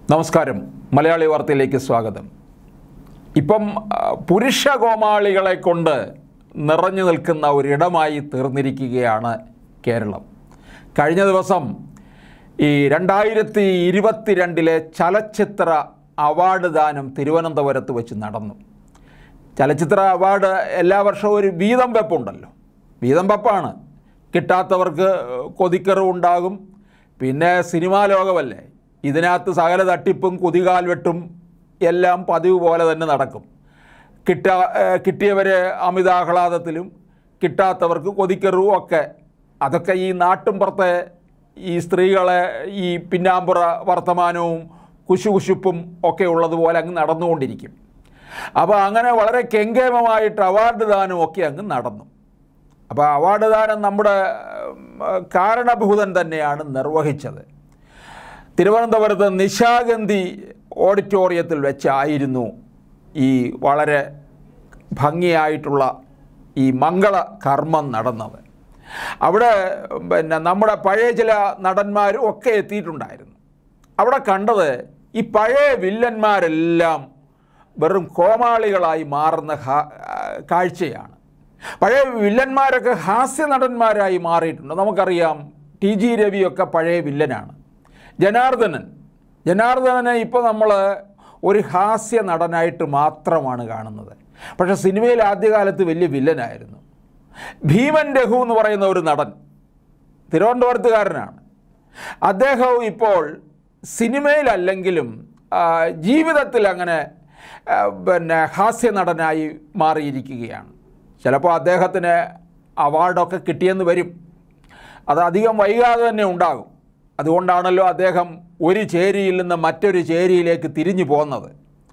നമസ്കാരം മലയാളി വാർത്തയിലേക്ക് സ്വാഗതം ഇപ്പം ആ, പുരുഷ കോമാളികളെ കൊണ്ട് നിറഞ്ഞു നിൽക്കുന്ന ഒരിടമായി തീർന്നിരിക്കുകയാണ് കേരളം കഴിഞ്ഞ ദിവസം ഈ രണ്ടായിരത്തി ഇരുപത്തിരണ്ടിലെ ചലച്ചിത്ര അവാർഡ് ദാനം തിരുവനന്തപുരത്ത് വെച്ച് നടന്നു ചലച്ചിത്ര അവാർഡ് എല്ലാ വർഷവും ഒരു വീതം വെപ്പുണ്ടല്ലോ വീതം വെപ്പാണ് കിട്ടാത്തവർക്ക് കൊതിക്കറിവുണ്ടാകും പിന്നെ സിനിമാ ലോകമല്ലേ ഇതിനകത്ത് സകല തട്ടിപ്പും കുതികാൽ വെട്ടും എല്ലാം പതിവ് പോലെ തന്നെ നടക്കും കിട്ട ഏഹ് കിട്ടിയവർ അമിതാഹ്ലാദത്തിലും കിട്ടാത്തവർക്ക് കൊതിക്കറിവും ഒക്കെ അതൊക്കെ ഈ നാട്ടുംപുറത്തെ ഈ സ്ത്രീകളെ ഈ പിന്നാമ്പുറ വർത്തമാനവും കുശുകുശുപ്പും ഒക്കെ ഉള്ളതുപോലെ അങ്ങ് നടന്നുകൊണ്ടിരിക്കും അപ്പോൾ അങ്ങനെ വളരെ കെങ്കേമമായിട്ട് അവാർഡ് ദാനം ഒക്കെ അങ്ങ് നടന്നു അപ്പോൾ അവാർഡ് ദാനം നമ്മുടെ ഉം, കാരണഭൂതൻ തന്നെയാണ് നിർവഹിച്ചത് തിരുവനന്തപുരത്ത് നിശാഗന്ധി ഓഡിറ്റോറിയത്തിൽ വെച്ചായിരുന്നു ഈ വളരെ ഭംഗിയായിട്ടുള്ള ഈ മംഗള കർമ്മം നടന്നത് അവിടെ പിന്നെ നമ്മുടെ പഴയ ചില നടന്മാരും ഒക്കെ എത്തിയിട്ടുണ്ടായിരുന്നു അവിടെ കണ്ടത് ഈ പഴയ വില്ലന്മാരെല്ലാം വെറും കോമാളികളായി മാറുന്ന ഹാ- കാഴ്ചയാണ് പഴയ വില്ലന്മാരൊക്കെ ഹാസ്യ നടന്മാരായി മാറിയിട്ടുണ്ട് നമുക്കറിയാം ടി ജി രവിയൊക്കെ പഴയ വില്ലനാണ് ജനാർദ്ദനൻ ജനാർദ്ദനനെ ഇപ്പോൾ നമ്മൾ ഒരു ഹാസ്യ നടനായിട്ട് മാത്രമാണ് കാണുന്നത് പക്ഷേ സിനിമയിൽ ആദ്യകാലത്ത് വലിയ വില്ലനായിരുന്നു ഭീമൻ രഘു എന്ന് പറയുന്ന ഒരു നടൻ തിരുവനന്തപുരത്തുകാരനാണ് അദ്ദേഹം ഇപ്പോൾ സിനിമയിലല്ലെങ്കിലും ആ, ജീവിതത്തിൽ അങ്ങനെ ആ, പിന്നെ ഹാസ്യ നടനായി മാറിയിരിക്കുകയാണ് ചിലപ്പോൾ അദ്ദേഹത്തിന് അവാർഡൊക്കെ കിട്ടിയെന്ന് വരും അത് അധികം വൈകാതെ തന്നെ ഉണ്ടാകും അതുകൊണ്ടാണല്ലോ അദ്ദേഹം ഒരു ചേരിയിൽ നിന്ന് മറ്റൊരു ചേരിയിലേക്ക് തിരിഞ്ഞു പോകുന്നത്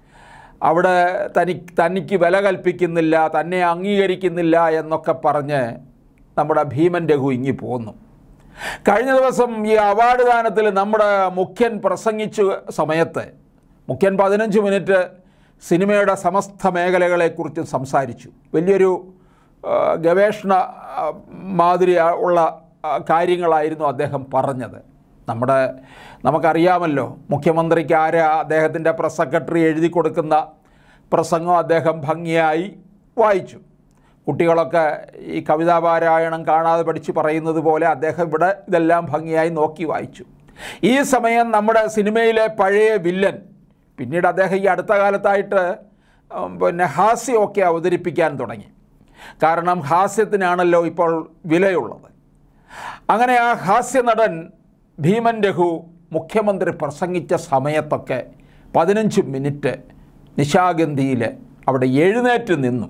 അവിടെ തനി തനിക്ക് വില കൽപ്പിക്കുന്നില്ല തന്നെ അംഗീകരിക്കുന്നില്ല എന്നൊക്കെ പറഞ്ഞ് നമ്മുടെ ഭീമൻ രഘു ഇങ്ങി പോന്നു കഴിഞ്ഞ ദിവസം ഈ അവാർഡ് ദാനത്തിൽ നമ്മുടെ മുഖ്യൻ പ്രസംഗിച്ച സമയത്ത് മുഖ്യൻ പതിനഞ്ച് മിനിറ്റ് സിനിമയുടെ സമസ്ത മേഖലകളെക്കുറിച്ച് സംസാരിച്ചു വലിയൊരു ആ, ഗവേഷണ ആ, മാതിരി ആ- ഉള്ള ആ, കാര്യങ്ങളായിരുന്നു അദ്ദേഹം പറഞ്ഞത് നമ്മുടെ നമുക്കറിയാമല്ലോ മുഖ്യമന്ത്രിക്ക് ആരാ അദ്ദേഹത്തിൻ്റെ പ്രസ് സെക്രട്ടറി എഴുതി കൊടുക്കുന്ന പ്രസംഗം അദ്ദേഹം ഭംഗിയായി വായിച്ചു കുട്ടികളൊക്കെ ഈ കവിതാപാരായണം കാണാതെ പഠിച്ച് പറയുന്നത് പോലെ അദ്ദേഹം ഇവിടെ ഇതെല്ലാം ഭംഗിയായി നോക്കി വായിച്ചു ഈ സമയം നമ്മുടെ സിനിമയിലെ പഴയ വില്ലൻ പിന്നീട് അദ്ദേഹം ഈ അടുത്ത കാലത്തായിട്ട് ഉം, പിന്നെ ഹാസ്യമൊക്കെ അവതരിപ്പിക്കാൻ തുടങ്ങി കാരണം ഹാസ്യത്തിനാണല്ലോ ഇപ്പോൾ വിലയുള്ളത് അങ്ങനെ ആ ഹാസ്യ നടൻ ഭീമൻ രഘു മുഖ്യമന്ത്രി പ്രസംഗിച്ച സമയത്തൊക്കെ പതിനഞ്ച് മിനിറ്റ് നിശാഗന്ധിയിൽ അവിടെ എഴുന്നേറ്റ് നിന്നു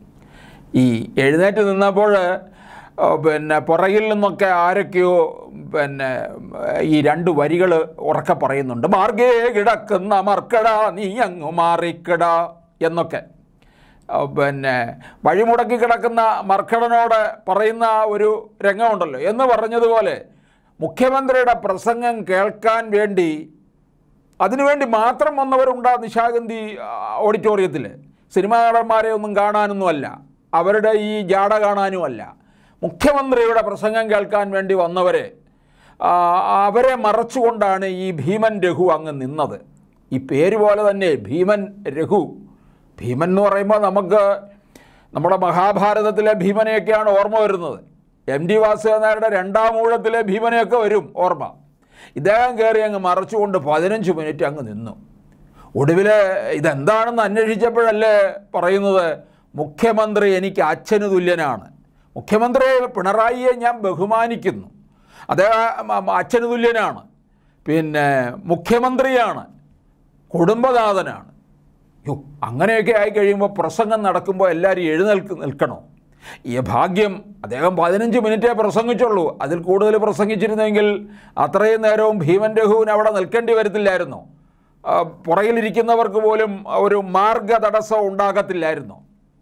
ഈ എഴുന്നേറ്റ് നിന്നപ്പോൾ ആ, പിന്നെ പുറകിൽ നിന്നൊക്കെ ആരൊക്കെയോ പിന്നെ ഈ രണ്ട് വരികൾ ഉറക്കെ പറയുന്നുണ്ട് മാർഗേ കിടക്കുന്ന മർക്കട നീ അങ്ങ് മാറിക്കട എന്നൊക്കെ ആ, പിന്നെ വഴിമുടക്കി കിടക്കുന്ന മർക്കടനോട് പറയുന്ന ഒരു രംഗമുണ്ടല്ലോ എന്ന് പറഞ്ഞതുപോലെ മുഖ്യമന്ത്രിയുടെ പ്രസംഗം കേൾക്കാൻ വേണ്ടി അതിനുവേണ്ടി മാത്രം വന്നവരുണ്ട് ആ നിശാഗന്ധി ആ, ഓഡിറ്റോറിയത്തിൽ സിനിമാ നടന്മാരെ ഒന്നും കാണാനൊന്നുമല്ല അവരുടെ ഈ ജാട കാണാനുമല്ല മുഖ്യമന്ത്രിയുടെ പ്രസംഗം കേൾക്കാൻ വേണ്ടി വന്നവരെ ആ, അവരെ മറച്ചുകൊണ്ടാണ് ഈ ഭീമൻ രഘു അങ്ങ് നിന്നത് ഈ പേര് പോലെ തന്നെ ഭീമൻ രഘു ഭീമൻ എന്ന് പറയുമ്പോൾ നമുക്ക് നമ്മുടെ മഹാഭാരതത്തിലെ ഭീമനെയൊക്കെയാണ് ഓർമ്മ വരുന്നത് എം ഡി വാസുദേവനാരുടെ രണ്ടാം ഊഴത്തിലെ ഭീമനെയൊക്കെ വരും ഓർമ്മ ഇദ്ദേഹം കയറി അങ്ങ് മറച്ചുകൊണ്ട് പതിനഞ്ച് മിനിറ്റ് അങ്ങ് നിന്നു ഒടുവിൽ ഇതെന്താണെന്ന് അന്വേഷിച്ചപ്പോഴല്ലേ പറയുന്നത് മുഖ്യമന്ത്രി എനിക്ക് അച്ഛന് തുല്യനാണ് മുഖ്യമന്ത്രി പിണറായിയെ ഞാൻ ബഹുമാനിക്കുന്നു അദ്ദേഹം അ- അച്ഛന് തുല്യനാണ് പിന്നെ മുഖ്യമന്ത്രിയാണ് കുടുംബനാഥനാണ് യോ അങ്ങനെയൊക്കെ ആയി കഴിയുമ്പോൾ പ്രസംഗം നടക്കുമ്പോൾ എല്ലാവരും എഴുന്നേൽക്ക് നിൽക്കണോ ഈ ഭാഗ്യം അദ്ദേഹം പതിനഞ്ച് മിനിറ്റേ പ്രസംഗിച്ചുള്ളൂ അതിൽ കൂടുതൽ പ്രസംഗിച്ചിരുന്നെങ്കിൽ അത്രയും നേരവും ഭീമൻ രഘുവിന് അവിടെ നിൽക്കേണ്ടി വരത്തില്ലായിരുന്നു ആ, പുറകിലിരിക്കുന്നവർക്ക് പോലും ഒരു മാർഗ തടസ്സം ഉണ്ടാകത്തില്ലായിരുന്നു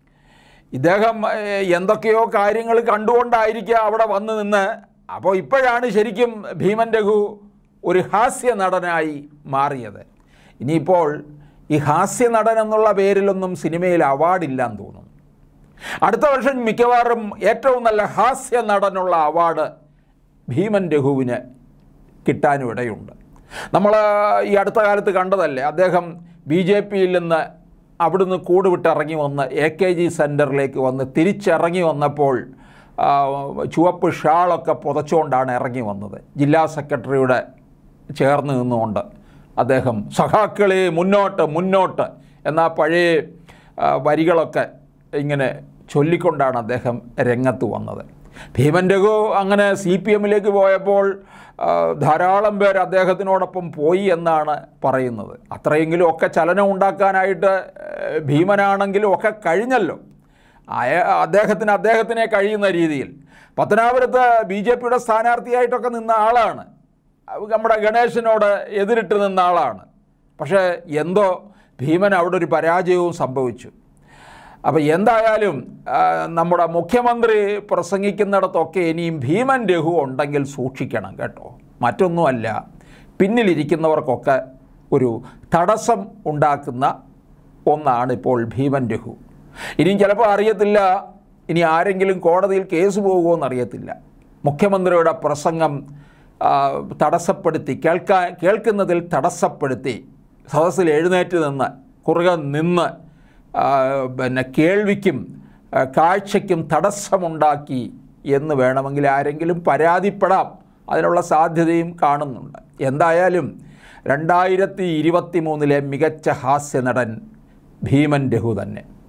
ഇദ്ദേഹം ഏഹ്, എന്തൊക്കെയോ കാര്യങ്ങൾ കണ്ടുകൊണ്ടായിരിക്കുക അവിടെ വന്ന് നിന്ന് അപ്പോൾ ഇപ്പോഴാണ് ശരിക്കും ഭീമൻ രഘു ഒരു ഹാസ്യ നടനായി മാറിയത് ഇനിയിപ്പോൾ ഈ ഹാസ്യ നടൻ എന്നുള്ള പേരിലൊന്നും സിനിമയിൽ അവാർഡില്ലാന്ന് തോന്നുന്നു അടുത്ത വർഷം മിക്കവാറും ഏറ്റവും നല്ല ഹാസ്യ നടനുള്ള അവാർഡ് ഭീമൻ രഘുവിന് കിട്ടാനും ഇടയുണ്ട് നമ്മൾ ഈ അടുത്ത കാലത്ത് കണ്ടതല്ലേ അദ്ദേഹം ബി ജെ പിയിൽ നിന്ന് അവിടുന്ന് കൂടുവിട്ടിറങ്ങി വന്ന് എ കെ ജി സെൻറ്ററിലേക്ക് വന്ന് തിരിച്ചിറങ്ങി വന്നപ്പോൾ ആ, ചുവപ്പ് ഷാളൊക്കെ പുതച്ചുകൊണ്ടാണ് ഇറങ്ങി വന്നത് ജില്ലാ സെക്രട്ടറിയുടെ ചേർന്ന് നിന്നുകൊണ്ട് അദ്ദേഹം സഖാക്കളെ മുന്നോട്ട് മുന്നോട്ട് എന്ന പഴയ ആ, വരികളൊക്കെ ഇങ്ങനെ ചൊല്ലിക്കൊണ്ടാണ് അദ്ദേഹം രംഗത്ത് വന്നത് ഭീമൻ രഘു അങ്ങനെ സി പി എമ്മിലേക്ക് പോയപ്പോൾ ആ, ധാരാളം പേർ അദ്ദേഹത്തിനോടൊപ്പം പോയി എന്നാണ് പറയുന്നത് അത്രയെങ്കിലും ഒക്കെ ചലനം ഉണ്ടാക്കാനായിട്ട് ഏഹ്, ഭീമനാണെങ്കിലും ഒക്കെ കഴിഞ്ഞല്ലോ അയ അദ്ദേഹത്തിന് അദ്ദേഹത്തിനെ കഴിയുന്ന രീതിയിൽ പത്തനാപുരത്ത് ബി ജെ പിയുടെ സ്ഥാനാർത്ഥിയായിട്ടൊക്കെ നിന്ന ആളാണ് അത് നമ്മുടെ ഗണേശനോട് എതിരിട്ട് നിന്ന ആളാണ് പക്ഷേ എന്തോ ഭീമൻ അവിടെ ഒരു പരാജയവും സംഭവിച്ചു അപ്പോൾ എന്തായാലും ആ, നമ്മുടെ മുഖ്യമന്ത്രി പ്രസംഗിക്കുന്നിടത്തൊക്കെ ഇനിയും ഭീമൻ രഘു ഉണ്ടെങ്കിൽ സൂക്ഷിക്കണം കേട്ടോ മറ്റൊന്നുമല്ല പിന്നിലിരിക്കുന്നവർക്കൊക്കെ ഒരു തടസ്സം ഉണ്ടാക്കുന്ന ഒന്നാണ് ഇപ്പോൾ ഭീമൻ രഘു ഇനിയും ചിലപ്പോൾ അറിയത്തില്ല ഇനി ആരെങ്കിലും കോടതിയിൽ കേസ് പോകുമോ എന്നറിയത്തില്ല മുഖ്യമന്ത്രിയുടെ പ്രസംഗം ആ, തടസ്സപ്പെടുത്തി കേൾക്കാൻ കേൾക്കുന്നതിൽ തടസ്സപ്പെടുത്തി സദസ്സിൽ എഴുന്നേറ്റ് നിന്ന് കുറുകെ നിന്ന് ആ, പിന്നെ കേൾവിക്കും ആ, കാഴ്ചയ്ക്കും തടസ്സമുണ്ടാക്കി എന്ന് വേണമെങ്കിൽ ആരെങ്കിലും പരാതിപ്പെടാം അതിനുള്ള സാധ്യതയും കാണുന്നുണ്ട് എന്തായാലും രണ്ടായിരത്തി ഇരുപത്തി മൂന്നിലെ മികച്ച ഹാസ്യ നടൻ ഭീമൻ രഘു തന്നെ